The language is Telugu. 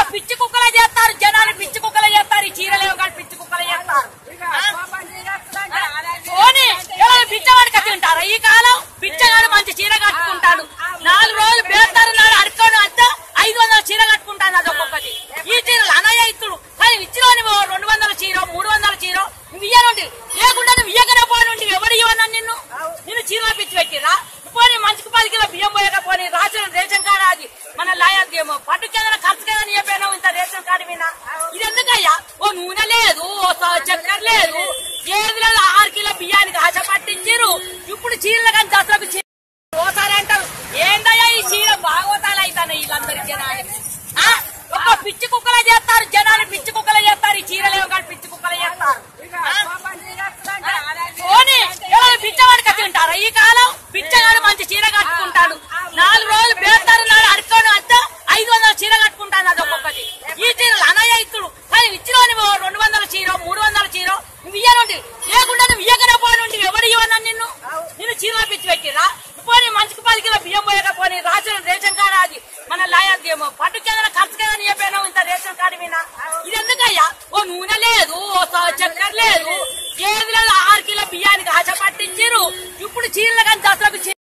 పిచ్చి కుక్కల చేస్తారు జనాలు పిచ్చి కుక్కల చేస్తారు ఈ చీరలేమో కానీ పిచ్చి కుక్కల చేస్తారు పోనీ ఎవరు పిచ్చవాడి కట్టి ఉంటారు ఈ కాలం పిచ్చగాడు మంచి చీర కట్టుకుంటాడు నాలుగు రోజులు పేస్తారు నాడు అడుకోడు అంతా ఐదు వందల చీర కట్టుకుంటాను అది ఒక్కొక్కటి ఈ చీరలు అనయ్య ఇస్తుడు కానీ ఇచ్చిలో నువ్వు రెండు వందల చీర మూడు వందల చీర నువ్వు ఇయ్యనుండి లేకుండా నువ్వు ఇయ్యకనే పోనుండి ఎవరు ఇవ్వను నిన్ను నిన్ను చీర పిచ్చి పెట్టిరా పోనీ మంచికి పది కిలో బియ్యం పోయకపోని రాసిన రేషన్ కార్డు అది మన లాయర్దేమో పట్టు కింద ఖర్చు కింద నీ చెప్పాను ఇంత రేషన్ కార్డు మీద ఇది ఎందుకయ్యా ఓ నూనె లేదు ఓ స- చక్కెర లేదు ఏది లేదు ఆరు కిలో బియ్యానికి ఆశ పట్టించారు ఇప్పుడు చీరలు కానీ దసరాకు చీర ఓసారి అంటారు ఏందయ్యా ఈ చీర బాగోతాలు అవుతాయి వీళ్ళందరి జనానికి ఆ? ఒక పిచ్చి కుక్కల చేస్తారు జనాలు పిచ్చి కుక్కల చేస్తారు ఈ చీరలేమో కానీ పిచ్చి కుక్కల చేస్తారు ఆ? పోనీ ఎవరు పిచ్చవాడి కట్టి ఉంటారు ఈ కాలం పిచ్చగాడు మంచి చీర కట్టుకుంటాడు నాలుగు రోజులు పేస్తారు నాడు అడుకోడు అంతా ఐదు వందల చీర కట్టుకుంటాను అది ఒక్కొక్కటి ఈ చీరలు అనయ్య ఇస్తుడు కానీ ఇచ్చిలో నువ్వు రెండు వందల చీర మూడు వందల చీర నువ్వు ఇయ్యనుండి లేకుండా నువ్వు ఇయ్యకనే పోనుండి ఎవరు ఇవ్వను నిన్ను నిన్ను చీర పిచ్చి పెట్టిరా పోనీ మంచికి పది కిలో బియ్యం పోయకపోని రాసిన రేషన్ కార్డు అది మన లాయర్దేమో పట్టు కింద ఖర్చు కింద నీ చెప్పాను ఇంత రేషన్ కార్డు మీద ఇది ఎందుకయ్యా ఓ నూనె లేదు ఓ స- చక్కెర లేదు ఏది లేదు ఆరు కిలో బియ్యానికి ఆశ పట్టించారు ఇప్పుడు చీరలు కానీ దసరాకు చీర